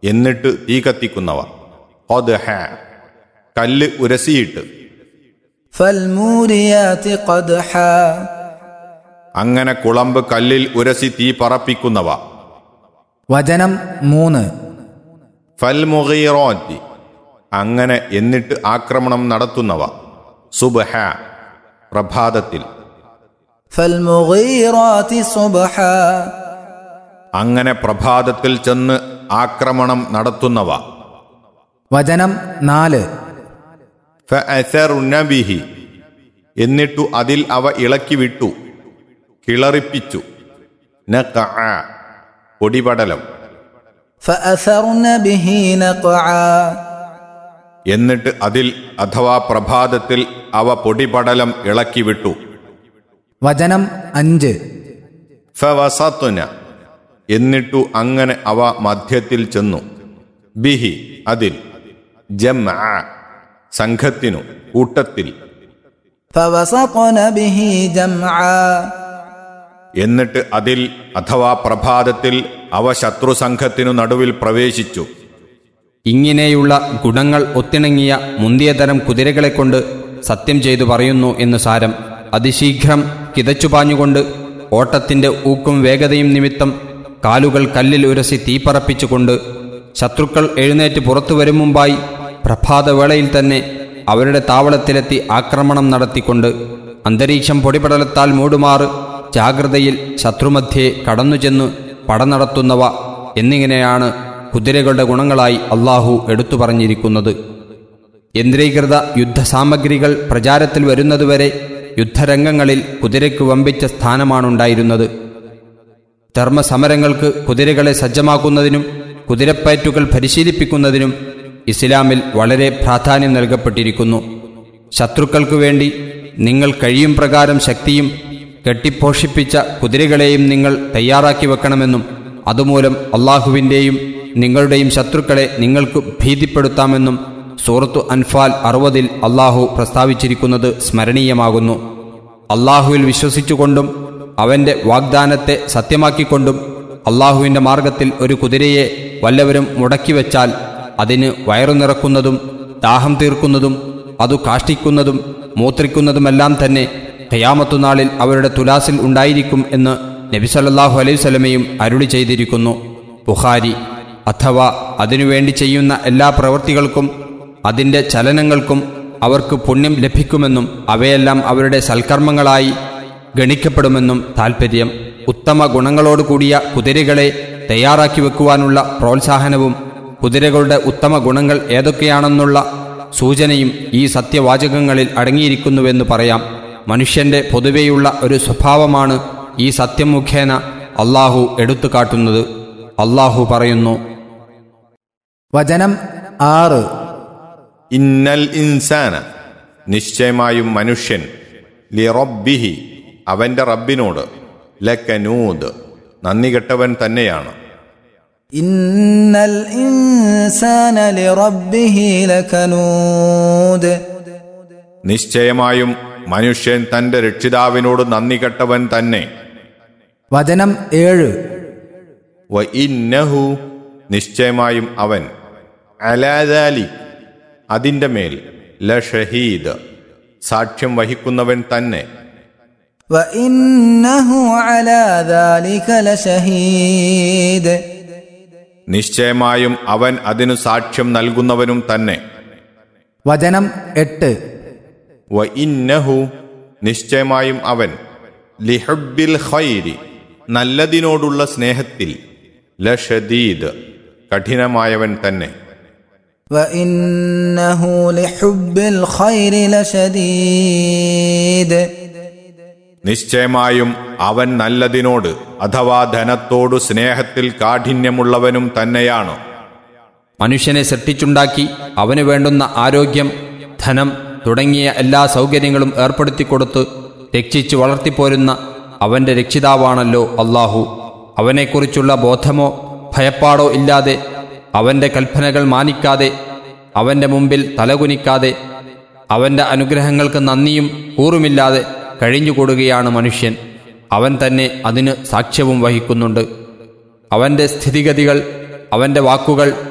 എന്നിട്ട് തീ കത്തിക്കുന്നവ ഖദ്ഹ കല്ല് ഉരസിയിട്ട് فالموريات قدحا അങ്ങനെ കുളമ്പ് കല്ലിൽ ഉരസി തീ പറപ്പിക്കുന്നവ വചനം മൂന്ന് ഫൽമുഗീറോറ്റി അങ്ങനെ എന്നിട്ട് ആക്രമണം നടത്തുന്നവ സുബഹ പ്രഭാതത്തിൽ فالمغيرات صبحا അങ്ങനെ പ്രഭാതത്തിൽ ചെന്ന് ആക്രമണം നടത്തുന്നവ വചനം നാല് ഫഅസറുന ബിഹി എന്നിട്ടു അതിൽ അവ ഇളക്കി വിട്ടു കിളറിപ്പിച്ചു നഖഅ പൊടിപടലം فأثرن به نقعا എന്നിട്ട് അതിൽ അഥവാ പ്രഭാതത്തിൽ അവ പൊടിപടലം ഇളക്കി വിട്ടു വചനം അഞ്ച് ഫവസത്തുന എന്നിട്ടു അങ്ങനെ അവ മധ്യത്തിൽ ചെന്നു ബിഹി അതിൽ ജം സംഘത്തിനു കൂട്ടത്തിൽ فوسطن به جمعا എന്നിട്ട് അതിൽ അഥവാ പ്രഭാതത്തിൽ അവ ശത്രു സംഘത്തിനു നടുവിൽ പ്രവേശിച്ചു ഇങ്ങനെയുള്ള ഗുണങ്ങൾ ഒത്തിണങ്ങിയ മുന്തിയ തരം കുതിരകളെക്കൊണ്ട് സത്യം ചെയ്തു പറയുന്നു എന്ന് സാരം അതിശീഘ്രം കിതച്ചുപാഞ്ഞുകൊണ്ട് ഓട്ടത്തിന്റെ ഊക്കും വേഗതയും നിമിത്തം കാലുകൾ കല്ലിൽ ഉരസി തീപ്പറപ്പിച്ചുകൊണ്ട് ശത്രുക്കൾ എഴുന്നേറ്റ് പുറത്തു വരും മുമ്പായി പ്രഭാതവേളയിൽ തന്നെ അവരുടെ താവളത്തിലെത്തി ആക്രമണം നടത്തിക്കൊണ്ട് അന്തരീക്ഷം പൊടിപടലത്താൽ മൂടുമാറ് ജാഗ്രതയിൽ ശത്രുമധ്യേ കടന്നുചെന്ന് പട നടത്തുന്നവ എന്നിങ്ങനെയാണ് കുതിരകളുടെ ഗുണങ്ങളായി അള്ളാഹു എടുത്തു പറഞ്ഞിരിക്കുന്നത് യന്ത്രീകൃത യുദ്ധസാമഗ്രികൾ പ്രചാരത്തിൽ വരുന്നതുവരെ യുദ്ധരംഗങ്ങളിൽ കുതിരയ്ക്ക് വമ്പിച്ച സ്ഥാനമാണുണ്ടായിരുന്നത് ധർമ്മസമരങ്ങൾക്ക് കുതിരകളെ സജ്ജമാക്കുന്നതിനും കുതിരപ്പയറ്റുകൾ പരിശീലിപ്പിക്കുന്നതിനും ഇസ്ലാമിൽ വളരെ പ്രാധാന്യം നൽകപ്പെട്ടിരിക്കുന്നു ശത്രുക്കൾക്കു വേണ്ടി നിങ്ങൾ കഴിയും പ്രകാരം ശക്തിയും കെട്ടിപ്പോഷിപ്പിച്ച കുതിരകളെയും നിങ്ങൾ തയ്യാറാക്കി വെക്കണമെന്നും അതുമൂലം അള്ളാഹുവിൻ്റെയും നിങ്ങളുടെയും ശത്രുക്കളെ നിങ്ങൾക്ക് ഭീതിപ്പെടുത്താമെന്നും സൂറത്തു അൻഫാൽ അറുപതിൽ അള്ളാഹു പ്രസ്താവിച്ചിരിക്കുന്നത് സ്മരണീയമാകുന്നു അള്ളാഹുവിൽ വിശ്വസിച്ചുകൊണ്ടും അവന്റെ വാഗ്ദാനത്തെ സത്യമാക്കിക്കൊണ്ടും അള്ളാഹുവിന്റെ മാർഗത്തിൽ ഒരു കുതിരയെ വല്ലവരും മുടക്കിവെച്ചാൽ അതിന് വയറു നിറക്കുന്നതും ദാഹം തീർക്കുന്നതും അതു കാഷ്ടിക്കുന്നതും മൂത്രിക്കുന്നതുമെല്ലാം തന്നെ ഖയാമത്തുനാളിൽ അവരുടെ തുലാസിൽ ഉണ്ടായിരിക്കും എന്ന് നബിസല്ലാഹു അലൈഹി സ്വലമയും അരുളി ചെയ്തിരിക്കുന്നു ബുഖാരി അഥവാ അതിനുവേണ്ടി ചെയ്യുന്ന എല്ലാ പ്രവൃത്തികൾക്കും അതിൻ്റെ ചലനങ്ങൾക്കും അവർക്ക് പുണ്യം ലഭിക്കുമെന്നും അവയെല്ലാം അവരുടെ സൽക്കർമ്മങ്ങളായി ഗണിക്കപ്പെടുമെന്നും താൽപ്പര്യം ഉത്തമ ഗുണങ്ങളോട് കൂടിയ കുതിരകളെ തയ്യാറാക്കി വെക്കുവാനുള്ള പ്രോത്സാഹനവും കുതിരകളുടെ ഉത്തമ ഗുണങ്ങൾ ഏതൊക്കെയാണെന്നുള്ള സൂചനയും ഈ സത്യവാചകങ്ങളിൽ അടങ്ങിയിരിക്കുന്നുവെന്ന് പറയാം മനുഷ്യന്റെ പൊതുവെയുള്ള ഒരു സ്വഭാവമാണ് ഈ സത്യം മുഖേന അള്ളാഹു എടുത്തു കാട്ടുന്നത് അള്ളാഹു പറയുന്നു വചനം ആറ് ഇന്നൽ ഇൻസാന നിശ്ചയമായും മനുഷ്യൻ ലിറബ്ബിഹി അവന്റെ റബ്ബിനോട് ലക്കനൂദ് നന്ദി കെട്ടവൻ തന്നെയാണ് إن الإنسان لربه لكنود നിശ്ചയമായും മനുഷ്യൻ തന്റെ രക്ഷിതാവിനോട് നന്ദി കെട്ടവൻ തന്നെ വചനം ഏഴ് വ ഇന്നഹു നിശ്ചയമായും അവൻ അലാദാലി അതിന്റെ മേൽ ല ഷഹീദ് സാക്ഷ്യം വഹിക്കുന്നവൻ തന്നെ وإنه على ذلك لشهيد നിശ്ചയമായും അവൻ അതിനു സാക്ഷ്യം നൽകുന്നവനും തന്നെ വചനം എട്ട് വ ഇന്നഹു നിശ്ചയമായും അവൻ ലിഹബ്ബിൽ ഖൈരി നല്ലതിനോടുള്ള സ്നേഹത്തിൽ ലഷദീദ് കഠിനമായവൻ തന്നെ وإنه لحب الخير لشديد നിശ്ചയമായും അവൻ നല്ലതിനോട് അഥവാ ധനത്തോടു സ്നേഹത്തിൽ കാഠിന്യമുള്ളവനും തന്നെയാണ് മനുഷ്യനെ സൃഷ്ടിച്ചുണ്ടാക്കി അവന് വേണ്ടുന്ന ആരോഗ്യം ധനം തുടങ്ങിയ എല്ലാ സൗകര്യങ്ങളും ഏർപ്പെടുത്തിക്കൊടുത്ത് രക്ഷിച്ചു വളർത്തിപ്പോരുന്ന അവന്റെ രക്ഷിതാവാണല്ലോ അള്ളാഹു അവനെക്കുറിച്ചുള്ള ബോധമോ ഭയപ്പാടോ ഇല്ലാതെ അവന്റെ കൽപ്പനകൾ മാനിക്കാതെ അവന്റെ മുമ്പിൽ തലകുനിക്കാതെ അവന്റെ അനുഗ്രഹങ്ങൾക്ക് നന്ദിയും കൂറുമില്ലാതെ കഴിഞ്ഞുകൂടുകയാണ് മനുഷ്യൻ അവൻ തന്നെ അതിന് സാക്ഷ്യവും വഹിക്കുന്നുണ്ട് അവന്റെ സ്ഥിതിഗതികൾ അവന്റെ വാക്കുകൾ